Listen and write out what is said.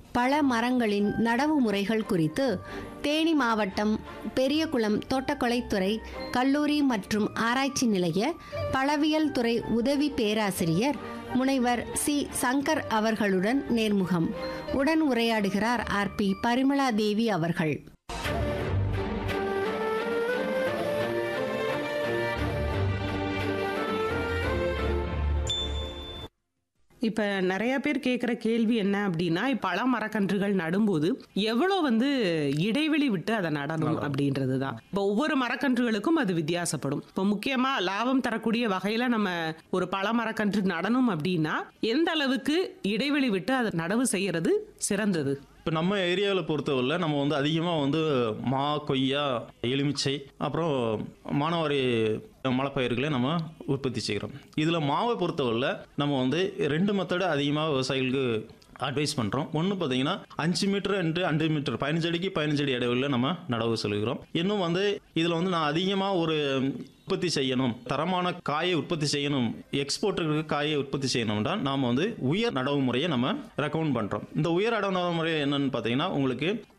பல மரங்களின் நடவு முறைகள் குறித்து தேனி மாவட்டம் பெரியகுளம் தோட்டக்கலைத்துறை கல்லூரி மற்றும் ஆராய்ச்சி நிலைய பழவியல் துறை உதவி பேராசிரியர் முனைவர் சி சங்கர் அவர்களுடன் நேர்முகம் உடன் உரையாடுகிறார் ஆர் பி பரிமளா தேவி அவர்கள் இப்ப நிறைய பேர் கேட்குற கேள்வி என்ன அப்படின்னா இப்ப பல மரக்கன்றுகள் நடும்போது எவ்வளோ வந்து இடைவெளி விட்டு அதை நடணும் அப்படின்றது தான் இப்போ ஒவ்வொரு மரக்கன்றுகளுக்கும் அது வித்தியாசப்படும் இப்போ முக்கியமா லாபம் தரக்கூடிய வகையில நம்ம ஒரு பல மரக்கன்று நடணும் அப்படின்னா எந்த அளவுக்கு இடைவெளி விட்டு அதை நடவு செய்யறது சிறந்தது இப்போ நம்ம ஏரியாவில் பொறுத்தவரை நம்ம வந்து அதிகமாக வந்து மா கொய்யா எலுமிச்சை அப்புறம் மானவாரி மலைப்பயிர்களை நம்ம உற்பத்தி செய்கிறோம் இதில் மாவை பொறுத்தவரை நம்ம வந்து ரெண்டு மெத்தடு அதிகமாக விவசாயிகளுக்கு அட்வைஸ் பண்ணுறோம் ஒன்று பார்த்தீங்கன்னா அஞ்சு மீட்டர் அண்டு அஞ்சு மீட்டர் பதினஞ்சு அடிக்கு பதினஞ்சு அடி இடைவெளியில் நம்ம நடவு சொல்கிறோம் இன்னும் வந்து இதில் வந்து நான் அதிகமாக ஒரு உற்பத்தி செய்யணும் தரமான காயை உற்பத்தி செய்யணும் எக்ஸ்போர்ட்டுக்கு காயை உற்பத்தி செய்யணும்னா நாம் வந்து உயர் நடவு முறையை நம்ம ரெக்கமெண்ட் பண்ணுறோம் இந்த உயர் நடவு முறை என்னன்னு பார்த்தீங்கன்னா உங்களுக்கு